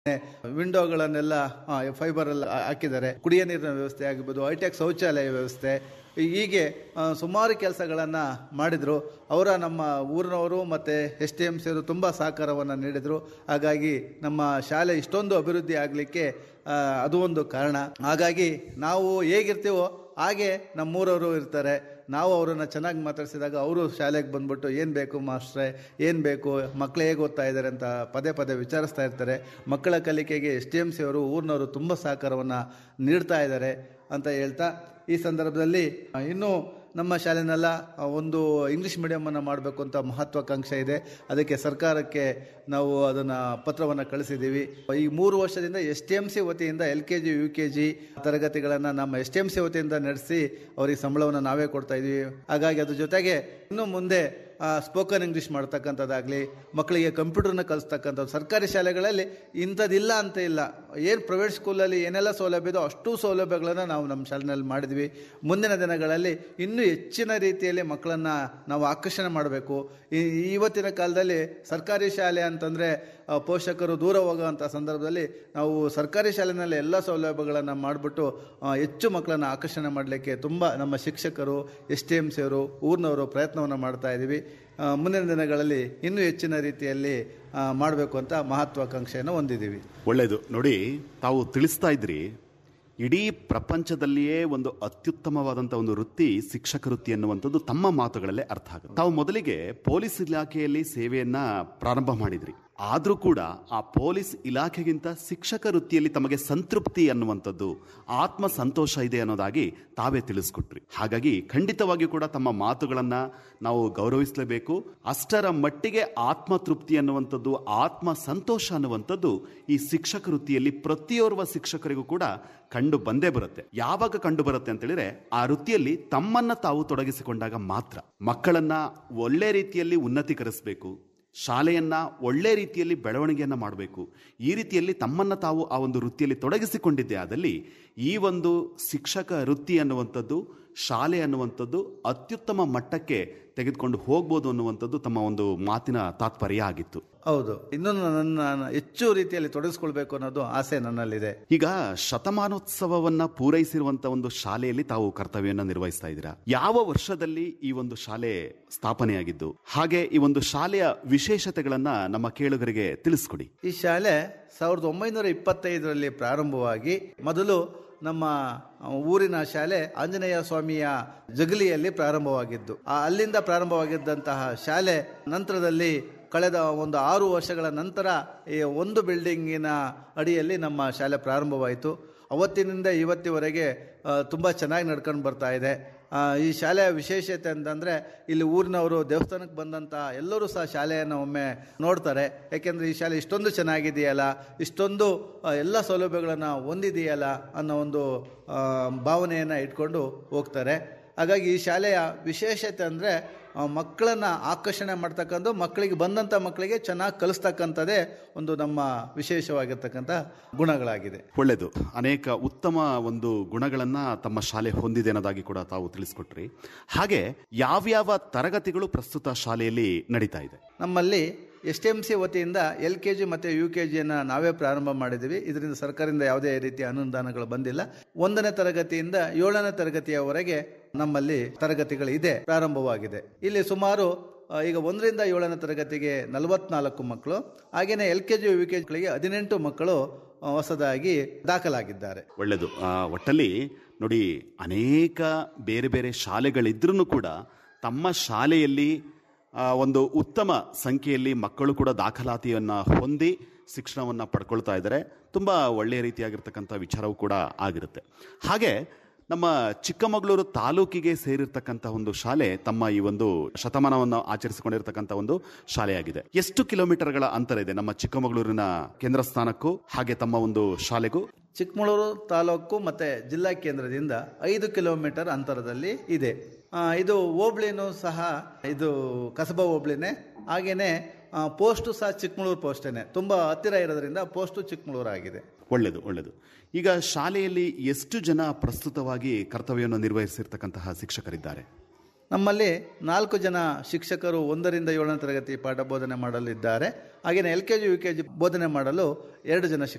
ವಿಂಡೋಗಳನ್ನೆಲ್ಲ fibre ಎಲ್ಲ ಹಾಕಿದ್ದಾರೆ ಕುಡಿಯ ನೀರಿನ ವ್ಯವಸ್ಥೆ ಆಗಿರ್ಬೋದು ಹೈಟೆಕ್ ಶೌಚಾಲಯ ವ್ಯವಸ್ಥೆ ಹೀಗೆ ಆ, ಸುಮಾರು ಕೆಲಸಗಳನ್ನು ಮಾಡಿದರು ಅವರ ನಮ್ಮ ಊರಿನವರು ಮತ್ತು ಎಸ್ ಟಿ ಎಮ್ ಸಿಯವರು ತುಂಬ ಸಹಕಾರವನ್ನು ನೀಡಿದರು ಹಾಗಾಗಿ ನಮ್ಮ ಶಾಲೆ ಇಷ್ಟೊಂದು ಅಭಿವೃದ್ಧಿ ಆಗಲಿಕ್ಕೆ ಅದು ಒಂದು ಕಾರಣ ಹಾಗಾಗಿ ನಾವು ಹೇಗಿರ್ತೀವೋ ಹಾಗೆ ನಮ್ಮೂರವರು ಇರ್ತಾರೆ ನಾವು ಅವರನ್ನು ಚೆನ್ನಾಗಿ ಮಾತಾಡಿಸಿದಾಗ ಅವರು ಶಾಲೆಗೆ ಬಂದ್ಬಿಟ್ಟು ಏನು ಬೇಕು ಮಾಸ್ಟ್ರೆ ಏನು ಬೇಕು ಮಕ್ಕಳು ಹೇಗೆ ಓದ್ತಾ ಇದ್ದಾರೆ ಅಂತ ಪದೇ ಪದೇ ವಿಚಾರಿಸ್ತಾ ಇರ್ತಾರೆ ಮಕ್ಕಳ ಕಲಿಕೆಗೆ ಎಸ್ ಟಿ ಎಮ್ ಸಿ ಅವರು ಊರಿನವರು ತುಂಬ ಸಹಕಾರವನ್ನು ನೀಡ್ತಾ ಇದ್ದಾರೆ ಅಂತ ಹೇಳ್ತಾ ಈ ಸಂದರ್ಭದಲ್ಲಿ ಆ, ಇನ್ನೂ ನಮ್ಮ ಶಾಲೆನೆಲ್ಲ ಆ, ಒಂದು ಇಂಗ್ಲೀಷ್ ಮೀಡಿಯಮನ್ನು ಮಾಡಬೇಕು ಅಂತ ಮಹತ್ವಾಕಾಂಕ್ಷೆ ಇದೆ ಅದಕ್ಕೆ ಸರ್ಕಾರಕ್ಕೆ ನಾವು ಅದನ್ನು ಪತ್ರವನ್ನು ಕಳಿಸಿದ್ದೀವಿ ಈ ಮೂರು ವರ್ಷದಿಂದ ಎಸ್ ಟಿ ಎಮ್ ಸಿ ವತಿಯಿಂದ L K G U K G ತರಗತಿಗಳನ್ನು ನಮ್ಮ ಎಸ್ ಟಿ ಎಮ್ ಸಿ ವತಿಯಿಂದ ನಡೆಸಿ ಅವರಿಗೆ ಸಂಬಳವನ್ನು ನಾವೇ ಕೊಡ್ತಾ ಇದ್ದೀವಿ ಹಾಗಾಗಿ ಅದ್ರ ಜೊತೆಗೆ ಇನ್ನು ಮುಂದೆ ಸ್ಪೋಕನ್ ಇಂಗ್ಲೀಷ್ ಮಾಡ್ತಕ್ಕಂಥದ್ದಾಗಲಿ ಮಕ್ಕಳಿಗೆ ಕಂಪ್ಯೂಟರ್ನ ಕಲಿಸ್ತಕ್ಕಂಥದ್ದು ಸರ್ಕಾರಿ ಶಾಲೆಗಳಲ್ಲಿ ಇಂಥದ್ದಿಲ್ಲ ಅಂತ ಇಲ್ಲ ಏನು ಪ್ರೈವೇಟ್ ಸ್ಕೂಲಲ್ಲಿ ಏನೆಲ್ಲ ಸೌಲಭ್ಯ ಇದೋ ಅಷ್ಟು ಸೌಲಭ್ಯಗಳನ್ನು ನಾವು ನಮ್ಮ ಶಾಲೆಯಲ್ಲಿ ಮಾಡಿದ್ವಿ ಮುಂದಿನ ದಿನಗಳಲ್ಲಿ ಇನ್ನೂ ಹೆಚ್ಚಿನ ರೀತಿಯಲ್ಲಿ ಮಕ್ಕಳನ್ನು ನಾವು ಆಕರ್ಷಣೆ ಮಾಡಬೇಕು ಈ ಇವತ್ತಿನ ಕಾಲದಲ್ಲಿ ಸರ್ಕಾರಿ ಶಾಲೆ ಅಂತಂದರೆ ಆ, ಪೋಷಕರು ದೂರ ಹೋಗುವಂಥ ಸಂದರ್ಭದಲ್ಲಿ ನಾವು ಸರ್ಕಾರಿ ಶಾಲೆಯಲ್ಲಿ ಎಲ್ಲ ಸೌಲಭ್ಯಗಳನ್ನು ಮಾಡಿಬಿಟ್ಟು ಹೆಚ್ಚು ಮಕ್ಕಳನ್ನು ಆಕರ್ಷಣೆ ಮಾಡಲಿಕ್ಕೆ ತುಂಬ ನಮ್ಮ ಶಿಕ್ಷಕರು ಎಸ್ ಟಿ ಎಮ್ ಸಿಯವರು ಊರಿನವರು ಪ್ರಯತ್ನವನ್ನು ಮಾಡ್ತಾ ಇದ್ದೀವಿ ಆ, ಮುಂದಿನ ದಿನಗಳಲ್ಲಿ ಇನ್ನೂ ಹೆಚ್ಚಿನ ರೀತಿಯಲ್ಲಿ ಮಾಡಬೇಕು ಅಂತ ಮಹತ್ವಾಕಾಂಕ್ಷೆಯನ್ನು ಹೊಂದಿದ್ದೀವಿ ಒಳ್ಳೆಯದು ನೋಡಿ ತಾವು ತಿಳಿಸ್ತಾ ಇದ್ರಿ ಇಡೀ ಪ್ರಪಂಚದಲ್ಲಿಯೇ ಒಂದು ಅತ್ಯುತ್ತಮವಾದಂಥ ಒಂದು ವೃತ್ತಿ ಶಿಕ್ಷಕ ವೃತ್ತಿ ಅನ್ನುವಂಥದ್ದು ತಮ್ಮ ಮಾತುಗಳಲ್ಲೇ ಅರ್ಥ ಆಗುತ್ತೆ ತಾವು ಮೊದಲಿಗೆ ಪೊಲೀಸ್ ಇಲಾಖೆಯಲ್ಲಿ ಸೇವೆಯನ್ನ ಪ್ರಾರಂಭ ಮಾಡಿದ್ರಿ ಆದ್ರೂ ಕೂಡ ಆ ಪೊಲೀಸ್ ಇಲಾಖೆಗಿಂತ ಶಿಕ್ಷಕ ವೃತ್ತಿಯಲ್ಲಿ ತಮಗೆ ಸಂತೃಪ್ತಿ ಅನ್ನುವಂಥದ್ದು ಆತ್ಮ ಸಂತೋಷ ಇದೆ ಅನ್ನೋದಾಗಿ ತಾವೇ ತಿಳಿಸ್ಕೊಟ್ರಿ ಹಾಗಾಗಿ ಖಂಡಿತವಾಗಿಯೂ ಕೂಡ ತಮ್ಮ ಮಾತುಗಳನ್ನ ನಾವು ಗೌರವಿಸಲೇಬೇಕು ಅಷ್ಟರ ಮಟ್ಟಿಗೆ ಆತ್ಮ ತೃಪ್ತಿ ಅನ್ನುವಂಥದ್ದು ಆತ್ಮ ಸಂತೋಷ ಅನ್ನುವಂಥದ್ದು ಈ ಶಿಕ್ಷಕ ವೃತ್ತಿಯಲ್ಲಿ ಪ್ರತಿಯೋರ್ವ ಶಿಕ್ಷಕರಿಗೂ ಕೂಡ ಕಂಡು ಬಂದೇ ಬರುತ್ತೆ ಯಾವಾಗ ಕಂಡು ಬರುತ್ತೆ ಅಂತ ಹೇಳಿದ್ರೆ ಆ ವೃತ್ತಿಯಲ್ಲಿ ತಮ್ಮನ್ನ ತಾವು ತೊಡಗಿಸಿಕೊಂಡಾಗ ಮಾತ್ರ ಮಕ್ಕಳನ್ನ ಒಳ್ಳೆ ರೀತಿಯಲ್ಲಿ ಉನ್ನತೀಕರಿಸಬೇಕು ಶಾಲೆಯನ್ನ ಒಳ್ಳೆ ರೀತಿಯಲ್ಲಿ ಬೆಳವಣಿಗೆಯನ್ನ ಮಾಡಬೇಕು ಈ ರೀತಿಯಲ್ಲಿ ತಮ್ಮನ್ನ ತಾವು ಆ ಒಂದು ವೃತ್ತಿಯಲ್ಲಿ ತೊಡಗಿಸಿಕೊಂಡಿದ್ದೆ ಆದಲ್ಲಿ ಈ ಒಂದು ಶಿಕ್ಷಕ ವೃತ್ತಿ ಅನ್ನುವಂಥದ್ದು ಶಾಲೆ ಅನ್ನುವಂಥದ್ದು ಅತ್ಯುತ್ತಮ ಮಟ್ಟಕ್ಕೆ ತೆಗೆದುಕೊಂಡು ಹೋಗ್ಬೋದು ಅನ್ನುವಂಥದ್ದು ತಮ್ಮ ಒಂದು ಮಾತಿನ ತಾತ್ಪರ್ಯ ಆಗಿತ್ತು ಹೌದು ಇನ್ನೂ ನನ್ನ ಹೆಚ್ಚು ರೀತಿಯಲ್ಲಿ ತೊಡಗಿಸ್ಕೊಳ್ಬೇಕು ಅನ್ನೋದು ಆಸೆ ನನ್ನಲ್ಲಿದೆ ಈಗ ಶತಮಾನೋತ್ಸವವನ್ನ ಪೂರೈಸಿರುವಂತ ಒಂದು ಶಾಲೆಯಲ್ಲಿ ತಾವು ಕರ್ತವ್ಯವನ್ನ ನಿರ್ವಹಿಸ್ತಾ ಇದ್ದೀರಾ ಯಾವ ವರ್ಷದಲ್ಲಿ ಈ ಒಂದು ಶಾಲೆ ಸ್ಥಾಪನೆಯಾಗಿದ್ದು ಹಾಗೆ ಈ ಒಂದು ಶಾಲೆಯ ವಿಶೇಷತೆಗಳನ್ನ ನಮ್ಮ ಕೇಳುಗರಿಗೆ ತಿಳಿಸ್ಕೊಡಿ ಈ ಶಾಲೆ ಸಾವಿರದ ಒಂಬೈನೂರ ಇಪ್ಪತ್ತೈದರಲ್ಲಿ ಪ್ರಾರಂಭವಾಗಿ ಮೊದಲು ನಮ್ಮ ಊರಿನ ಶಾಲೆ ಆಂಜನೇಯ ಸ್ವಾಮಿಯ ಜಗಲಿಯಲ್ಲಿ ಪ್ರಾರಂಭವಾಗಿದ್ದು ಆ ಅಲ್ಲಿಂದ ಪ್ರಾರಂಭವಾಗಿದ್ದಂತಹ ಶಾಲೆ ನಂತರದಲ್ಲಿ ಕಳೆದ ಒಂದು ಆರು ವರ್ಷಗಳ ನಂತರ ಈ ಒಂದು ಬಿಲ್ಡಿಂಗಿನ ಅಡಿಯಲ್ಲಿ ನಮ್ಮ ಶಾಲೆ ಪ್ರಾರಂಭವಾಯಿತು ಅವತ್ತಿನಿಂದ ಇವತ್ತಿವರೆಗೆ ತುಂಬ ಚೆನ್ನಾಗಿ ನಡ್ಕೊಂಡು ಬರ್ತಾ ಇದೆ ಆ, ಈ ಶಾಲೆಯ ವಿಶೇಷತೆ ಅಂತಂದರೆ ಇಲ್ಲಿ ಊರಿನವರು ದೇವಸ್ಥಾನಕ್ಕೆ ಬಂದಂಥ ಎಲ್ಲರೂ ಸಹ ಶಾಲೆಯನ್ನು ಒಮ್ಮೆ ನೋಡ್ತಾರೆ ಯಾಕೆಂದರೆ ಈ ಶಾಲೆ ಇಷ್ಟೊಂದು ಚೆನ್ನಾಗಿದೆಯಲ್ಲ ಇಷ್ಟೊಂದು ಆ, ಎಲ್ಲ ಸೌಲಭ್ಯಗಳನ್ನು ಹೊಂದಿದೆಯಲ್ಲ ಅನ್ನೋ ಒಂದು ಭಾವನೆಯನ್ನು ಇಟ್ಕೊಂಡು ಹೋಗ್ತಾರೆ ಹಾಗಾಗಿ ಈ ಶಾಲೆಯ ವಿಶೇಷತೆ ಅಂದರೆ ಮಕ್ಕಳನ್ನು ಆಕರ್ಷಣೆ ಮಾಡ್ತಕ್ಕಂಥ ಮಕ್ಕಳಿಗೆ ಬಂದಂಥ ಮಕ್ಕಳಿಗೆ ಚೆನ್ನಾಗಿ ಕಲಿಸ್ತಕ್ಕಂಥದ್ದೇ ಒಂದು ನಮ್ಮ ವಿಶೇಷವಾಗಿರ್ತಕ್ಕಂಥ ಗುಣಗಳಾಗಿದೆ ಒಳ್ಳೆಯದು ಅನೇಕ ಉತ್ತಮ ಒಂದು ಗುಣಗಳನ್ನ ತಮ್ಮ ಶಾಲೆ ಹೊಂದಿದೆ ಅನ್ನೋದಾಗಿ ಕೂಡ ತಾವು ತಿಳಿಸ್ಕೊಟ್ರಿ ಹಾಗೆ ಯಾವ್ಯಾವ ತರಗತಿಗಳು ಪ್ರಸ್ತುತ ಶಾಲೆಯಲ್ಲಿ ನಡೀತಾ ಇದೆ ನಮ್ಮಲ್ಲಿ ಎಸ್ ಟಿ ಎಮ್ ಸಿ ವತಿಯಿಂದ ಎಲ್ ಕೆ ಜಿ ಮತ್ತು ಯು ಕೆ ಜಿಯನ್ನು ನಾವೇ ಪ್ರಾರಂಭ ಮಾಡಿದ್ದೀವಿ ಇದರಿಂದ ಸರ್ಕಾರದಿಂದ ಯಾವುದೇ ರೀತಿಯ ಅನುದಾನಗಳು ಬಂದಿಲ್ಲ ಒಂದನೇ ತರಗತಿಯಿಂದ ಏಳನೇ ತರಗತಿಯವರೆಗೆ ನಮ್ಮಲ್ಲಿ ತರಗತಿಗಳು ಇದೆ ಪ್ರಾರಂಭವಾಗಿದೆ ಇಲ್ಲಿ ಸುಮಾರು ಆ, ಈಗ ಒಂದರಿಂದ ಏಳನೇ ತರಗತಿಗೆ ನಲವತ್ನಾಲ್ಕು ಮಕ್ಕಳು ಹಾಗೆಯೇ L K G U K ಜಿಗಳಿಗೆ ಹದಿನೆಂಟು ಮಕ್ಕಳು ಆ, ಹೊಸದಾಗಿ ದಾಖಲಾಗಿದ್ದಾರೆ ಒಳ್ಳೆಯದು ಆ, ಒಟ್ಟಲ್ಲಿ ನೋಡಿ ಅನೇಕ ಬೇರೆ ಬೇರೆ ಶಾಲೆಗಳಿದ್ರೂ ಕೂಡ ತಮ್ಮ ಶಾಲೆಯಲ್ಲಿ ಆ, ಒಂದು ಉತ್ತಮ ಸಂಖ್ಯೆಯಲ್ಲಿ ಮಕ್ಕಳು ಕೂಡ ದಾಖಲಾತಿಯನ್ನು ಹೊಂದಿ ಶಿಕ್ಷಣವನ್ನು ಪಡ್ಕೊಳ್ತಾ ಇದ್ದಾರೆ ತುಂಬ ಒಳ್ಳೆಯ ರೀತಿಯಾಗಿರ್ತಕ್ಕಂಥ ವಿಚಾರವೂ ಕೂಡ ಆಗಿರುತ್ತೆ ಹಾಗೆ ನಮ್ಮ ಚಿಕ್ಕಮಗಳೂರು ತಾಲೂಕಿಗೆ ಸೇರಿರ್ತಕ್ಕಂಥ ಒಂದು ಶಾಲೆ ತಮ್ಮ ಈ ಒಂದು ಶತಮಾನವನ್ನು ಆಚರಿಸಿಕೊಂಡಿರ್ತಕ್ಕಂಥ ಒಂದು ಶಾಲೆಯಾಗಿದೆ ಎಷ್ಟು ಕಿಲೋಮೀಟರ್ಗಳ ಅಂತರ ಇದೆ ನಮ್ಮ ಚಿಕ್ಕಮಗಳೂರಿನ ಕೇಂದ್ರ ಸ್ಥಾನಕ್ಕೂ ಹಾಗೆ ತಮ್ಮ ಒಂದು ಶಾಲೆಗೂ ಚಿಕ್ಕಮಗಳೂರು ತಾಲೂಕು ಮತ್ತು ಜಿಲ್ಲಾ ಕೇಂದ್ರದಿಂದ ಐದು ಕಿಲೋಮೀಟರ್ ಅಂತರದಲ್ಲಿ ಇದೆ ಆ, ಇದು ಹೋಬ್ಳಿನೂ ಸಹ ಇದು ಕಸಬಾ ಹೋಬ್ಳಿನೇ ಹಾಗೆಯೇ ಪೋಸ್ಟು ಸಹ ಚಿಕ್ಕಮಗಳೂರು ಪೋಸ್ಟೇನೆ ತುಂಬ ಹತ್ತಿರ ಇರೋದ್ರಿಂದ ಪೋಸ್ಟು ಚಿಕ್ಕಮಗಳೂರು ಆಗಿದೆ ಒಳ್ಳೆಯದು ಒಳ್ಳೆಯದು ಈಗ ಶಾಲೆಯಲ್ಲಿ ಎಷ್ಟು ಜನ ಪ್ರಸ್ತುತವಾಗಿ ಕರ್ತವ್ಯವನ್ನು ನಿರ್ವಹಿಸಿರ್ತಕ್ಕಂತಹ ಶಿಕ್ಷಕರಿದ್ದಾರೆ ನಮ್ಮಲ್ಲಿ ನಾಲ್ಕು ಜನ ಶಿಕ್ಷಕರು ಒಂದರಿಂದ ಏಳನೇ ತರಗತಿ ಪಾಠ ಬೋಧನೆ ಮಾಡಲು ಇದ್ದಾರೆ ಹಾಗೆಯೇ L K G U K G ಬೋಧನೆ ಮಾಡಲು ಎರಡು ಜನ ಶಿಕ್ಷಕರು